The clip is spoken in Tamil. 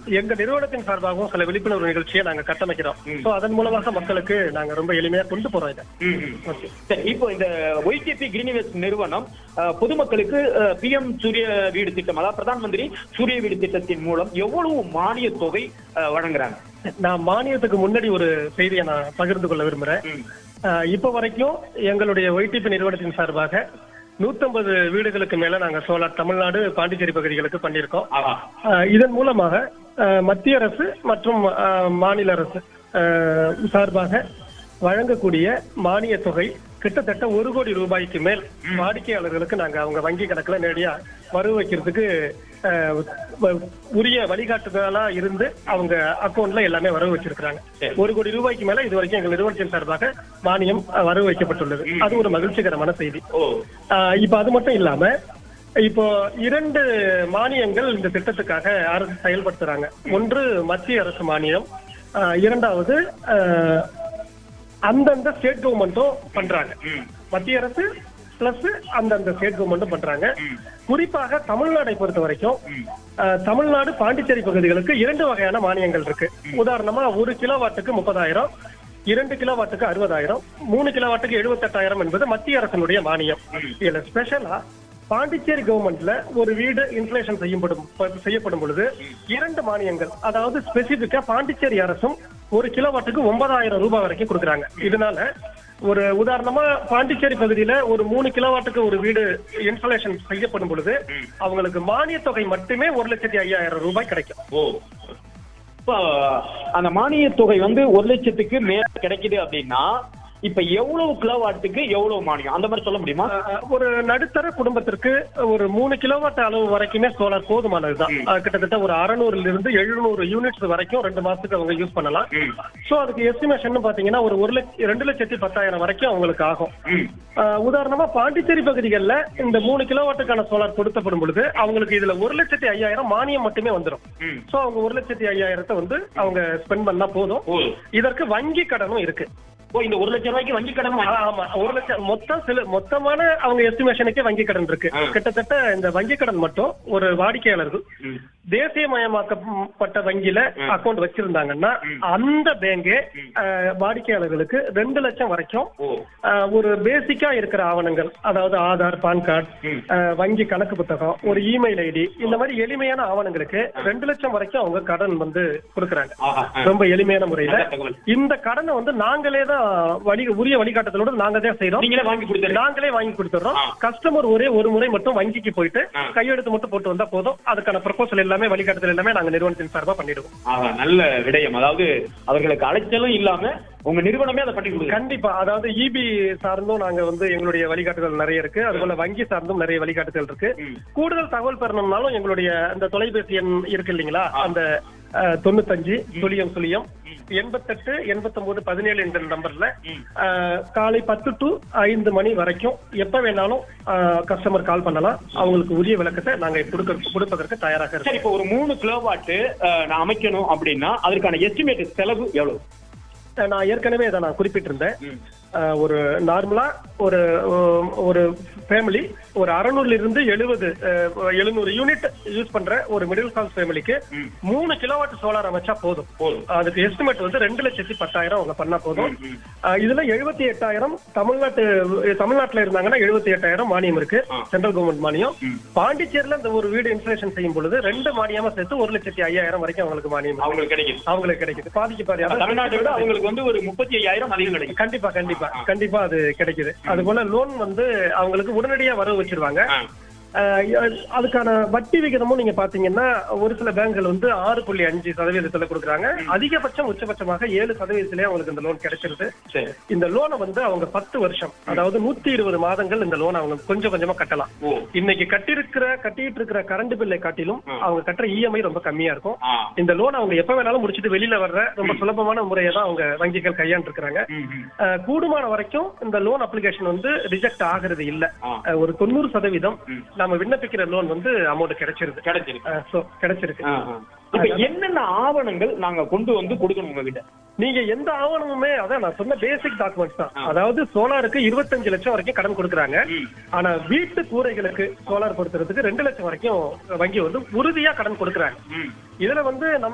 எங்க நிறுவனத்தின் சார்பாகவும் சில விழிப்புணர்வு நிகழ்ச்சியை நாங்க கட்டமைக்கிறோம் ம். சோ அதன் மூலமாக மக்களுக்கு நாங்க ரொம்ப எளிமையா கொண்டு போறோம் இதை ம், ம். ஓகே சரி இப்போ இந்த ஒய்டிபி கிரீனிவேஸ் நிறுவனம் அஹ், பொதுமக்களுக்கு பிஎம் சூரிய வீடு திட்டம் அதாவது பிரதான் மந்திரி சூரிய வீடு திட்டத்தின் மூலம் எவ்வளவு மானிய தொகை அஹ், வழங்குறாங்க நான் மானியத்துக்கு முன்னாடி ஒரு செய்தியை நான் பகிர்ந்து கொள்ள விரும்புறேன் ம். ஆஹ் இப்ப வரைக்கும் எங்களுடைய ஒய்டிபி நிறுவனத்தின் சார்பாக 150 வீடுகளுக்கு மேல நாங்க சோலார் தமிழ்நாடு பாண்டிச்சேரி பகுதிகளுக்கு பண்ணியிருக்கோம் ஆஹா. ஆஹ் இதன் மூலமாக ஆஹ் மத்திய அரசு மற்றும் ஆஹ் மாநில அரசு ஆஹ் சார்பாக வழங்கக்கூடிய மானிய தொகை கிட்டத்தட்ட ஒரு கோடி ரூபாய்க்கு மேல் வாடிக்கையாளர்களுக்கு நாங்க அவங்க வங்கி கணக்குல நேரடியா வரவு வைக்கிறதுக்கு ஆஹ் வ- உரிய வழிகாட்டுதலா இருந்து அவங்க அக்கௌண்ட்ல எல்லாமே வரவு வச்சிருக்காங்க சரி. ஒரு கோடி ரூபாய்க்கு மேல இது வரைக்கும் எங்கள் நிறுவனத்தின் சார்பாக மானியம் ஆஹ் வரவு வைக்கப்பட்டுள்ளது அது ஒரு மகிழ்ச்சிகரமான செய்தி ஓ ஆஹ் இப்ப அது மட்டும் இல்லாம இப்போ இரண்டு மானியங்கள் இந்த திட்டத்துக்காக அரசு செயல்படுத்துறாங்க ஒன்று மத்திய அரசு மானியம் ஆஹ் இரண்டாவது ஆஹ் அந்தந்த ஸ்டேட் கவர்மெண்ட்டும் பண்றாங்க ம். மத்திய அரசு பிளஸ் அந்தந்த ஸ்டேட் கவர்மெண்ட்டும் பண்றாங்க ம். குறிப்பாக தமிழ்நாடை பொறுத்த வரைக்கும் ம். ஆஹ் தமிழ்நாடு பாண்டிச்சேரி பகுதிகளுக்கு இரண்டு வகையான மானியங்கள் இருக்கு உதாரணமா ஒரு கிலோவாட்டுக்கு முப்பதாயிரம் இரண்டு கிலோவாட்டுக்கு அறுபதாயிரம் மூணு கிலோவாட்டுக்கு எழுபத்தெட்டாயிரம் என்பது மத்திய அரசினுடைய மானியம் இதுல ஸ்பெஷலா பாண்டிச்சேரி கவர்மெண்ட்ல ஒரு வீடு இன்ஃபிளேஷன் செய்யப்படும் செய்யப்படும் பொழுது இரண்டு மானியங்கள் அதாவது ஸ்பெசிபிக்கா பாண்டிச்சேரி அரசும் ஒரு கிலோவாட்டுக்கு ஒன்பதாயிரம் ரூபாய் வரைக்கும் கொடுக்குறாங்க இதனால ஒரு உதாரணமா பாண்டிச்சேரி பகுதியில ஒரு மூணு கிலோவாட்டுக்கு ஒரு வீடு இன்ஸ்டாலேஷன் செய்யப்படும் பொழுது அவங்களுக்கு மானிய தொகை மட்டுமே ஒரு லட்சத்தி ஐயாயிரம் ரூபாய் கிடைக்கும் ஓ இப்போ அந்த மானிய தொகை வந்து ஒரு லட்சத்துக்கு மேல கிடைக்குது அப்படின்னா இப்ப எவ்வளவு கிலோவாட்டுக்கு எவ்வளவு மானியம் அந்த மாதிரி சொல்ல முடியுமா அஹ், ஒரு நடுத்தர குடும்பத்திற்கு ஒரு மூணு கிலோவாட் அளவு வரைக்குமே சோலார் போதுமானதுதான் அஹ், கிட்டத்தட்ட ஒரு அறுநூறுல இருந்து எழுநூறு யூனிட்ஸ் வரைக்கும் ரெண்டு மாசத்துக்கு அவங்க யூஸ் பண்ணலாம் ம். சோ அதுக்கு எஸ்டிமேஷன் பாத்தீங்கன்னா ஒரு ஒரு லட்சம் ரெண்டு லட்சத்தி பத்தாயிரம் வரைக்கும் அவங்களுக்கு ஆகும் ம். அஹ், உதாரணமா பாண்டிச்சேரி பகுதிகளில் இந்த மூணு கிலோவாட்டுக்கான சோலார் கொடுத்தப்படும் பொழுது அவங்களுக்கு இதுல ஒரு லட்சத்தி ஐயாயிரம் மானியம் மட்டுமே வந்துடும் ம். சோ அவங்க ஒரு லட்சத்தி ஐயாயிரத்தை வந்து அவங்க ஸ்பெண்ட் பண்ணா போதும் ஓ இதற்கு வங்கி கடனும் இருக்கு ஓ இந்த ஒரு லட்சம் ரூபாய்க்கு வங்கி கடன் ஆ, ஆமா ஒரு லட்சம் மொத்தம் சில மொத்தமான அவங்க எஸ்டிமேஷனுக்கே வங்கி கடன் இருக்கு ஆ. கிட்டத்தட்ட இந்த வங்கி கடன் மட்டும் ஒரு வாடிக்கையாளர்கள் ம். தேசியமயமாக்கப்பட்ட வங்கியில ம். அக்கௌண்ட் வச்சிருந்தாங்கன்னா அந்த பேங்கே வாடிக்கையாளர்களுக்கு ரெண்டு லட்சம் வரைக்கும் ஓ ஆ, ஒரு பேசிக்கா இருக்கிற ஆவணங்கள் அதாவது ஆதார் பான் கார்டு ம். வங்கி கணக்கு புத்தகம் ஒரு இமெயில் ஐடி இந்த மாதிரி எளிமையான ஆவணங்களுக்கு ரெண்டு லட்சம் வரைக்கும் அவங்க கடன் வந்து கொடுக்கறாங்க ஆஹா ஆ. ரொம்ப எளிமையான முறையில நல்ல தகவல். இந்த கடனை வந்து நாங்களே தான் வழி உரிய வழிகாட்டுதலோட நாங்க தான் செய்யறோம் நீங்களே வாங்கி கொடுத்துருங்க நாங்களே வாங்கி கொடுத்துறோம் ஆ. கஸ்டமர் ஒரே ஒரு முறை மட்டும் வங்கிக்கு போயிட்டு ஆ. கையெழுத்து மட்டும் போட்டு வந்தா போதும் அதுக்கான ப்ரொபோசல் எல்லாமே வழிகாட்டுதல் எல்லாமே நாங்க நிறுவனத்தின் சார்பா பண்ணிடுவோம் ஆஹா நல்ல விடயம் அதாவது அவர்களுக்கு அலைச்சலும் இல்லாம உங்க நிறுவனமே அதை பண்ணி கொடுக்குது கண்டிப்பா அதாவது இபி சார்ந்தும் நாங்க வந்து எங்களுடைய வழிகாட்டுதல் நிறைய இருக்கு அதுபோல வங்கி சார்ந்தும் நிறைய வழிகாட்டுதல் இருக்கு ம். கூடுதல் தகவல் பெறணும்னாலும் எங்களுடைய அந்த தொலைபேசி எண் இருக்கு இல்லைங்களா அந்த அஹ், தொண்ணூத்தஞ்சு சுழியம் சுழியம் எண்பத்தெட்டு எண்பத்தொன்பது பதினேழு என்ற நம்பர்ல ம். அஹ், காலை பத்து டு ஐந்து மணி வரைக்கும் எப்ப வேணாலும் கஸ்டமர் கால் பண்ணலாம் அவங்களுக்கு உரிய விளக்கத்தை நாங்க கொடுக்க கொடுப்பதற்கு தயாராக இருக்கோம் சரி இப்போ ஒரு மூணு கிலோவாட்டு அஹ், நான் அமைக்கணும் அப்படின்னா அதற்கான எஸ்டிமேட் செலவு எவ்வளவு அஹ், நான் ஏற்கனவே இதை நான் குறிப்பிட்டிருந்தேன் ம். அஹ், ஒரு நார்மலா ஒரு அஹ், ஒரு ஃபேமிலி ஒரு அறுநூறுல இருந்து எழுபது எழுநூறு யூனிட் யூஸ் பண்ற ஒரு மிடில் கிளாஸ் ஃபேமிலிக்கு ம். மூணு கிலோவாட் சோலார் அமைச்சா போதும் போதும் அதுக்கு எஸ்டிமேட் வந்து ரெண்டு லட்சத்தி பத்தாயிரம் அவங்க பண்ணா போதும் ம். அஹ், இதுல எழுபத்தி எட்டாயிரம் தமிழ்நாட்டு தமிழ்நாட்டுல இருந்தாங்கன்னா எழுபத்தி எட்டாயிரம் மானியம் இருக்கு ஆ. சென்ட்ரல் கவர்மெண்ட் மானியம் ம். பாண்டிச்சேரியில இந்த ஒரு வீடு இன்ஸ்டலேஷன் செய்யும் பொழுது ரெண்டு மானியமா சேர்த்து ஒரு லட்சத்தி ஐயாயிரம் வரைக்கும் அவங்களுக்கு மானியம் இருக்கு. அவங்களுக்கு கிடைக்குது அவங்களுக்கு கிடைக்குது பாதிக்கு பாதி அதாவது தமிழ்நாட்டை விட அவங்களுக்கு வந்து ஒரு முப்பத்தி ஐயாயிரம் அதிகம் கிடைக்கும் கண்டிப்பா கண்டிப்பா கண்டிப்பா அது கிடைக்குது அது போல லோன் வந்து அவங்களுக்கு உடனடியா வரவு வச்சிருவாங்க ஆ. அஹ் அதுக்கான வட்டி விகிதமும் நீங்க பாத்தீங்கன்னா ஒரு சில பேங்க்கள் வந்து ஆறு புள்ளி அஞ்சு சதவீதத்துல கொடுக்குறாங்க அதிகபட்சம் உச்சபட்சமாக ஏழு சதவீதத்திலே அவங்களுக்கு இந்த லோன் கிடைச்சிருது சரி இந்த லோனை வந்து அவங்க பத்து வருஷம் அதாவது நூத்தி இருபது மாதங்கள் இந்த லோன் அவங்க கொஞ்சம் கொஞ்சமா கட்டலாம் ஓ இன்னைக்கு கட்டியிருக்கிற கட்டிட்டு இருக்கிற கரண்ட் பில்லை காட்டிலும் அவங்க கட்டுற இஎம்ஐ ரொம்ப கம்மியா இருக்கும் ஆ இந்த லோன் அவங்க எப்ப வேணாலும் முடிச்சிட்டு வெளியில வர்ற ரொம்ப சுலபமான முறையை தான் அவங்க வங்கிகள் கையாண்டு இருக்கிறாங்க ம், ம். அஹ் கூடுமான வரைக்கும் இந்த லோன் அப்ளிகேஷன் வந்து ரிஜெக்ட் ஆகிறது இல்ல ஆ. அஹ் ஒரு தொண்ணூறு சதவீதம் ம். நம்ம விண்ணப்பிக்கிற லோன் வந்து அமௌண்ட் கிடைச்சிருது கிடைச்சிருக்கு அஹ் so கிடைச்சிருக்கு ஆ, ஆ. இப்ப என்னென்ன ஆவணங்கள் நாங்க கொண்டு வந்து கொடுக்கணும் உங்ககிட்ட நீங்க எந்த ஆவணமுமே அதான் நான் சொன்ன பேசிக் டாக்குமெண்ட்ஸ் தான் ஆ. அதாவது சோலாருக்கு இருபத்தஞ்சு லட்சம் வரைக்கும் கடன் கொடுக்குறாங்க ம். ஆனா வீட்டு கூரைகளுக்கு சோலார் கொடுக்கறதுக்கு ரெண்டு லட்சம் வரைக்கும் வங்கி வந்து உறுதியா கடன் கொடுக்குறாங்க ம். இதுல வந்து நம்ம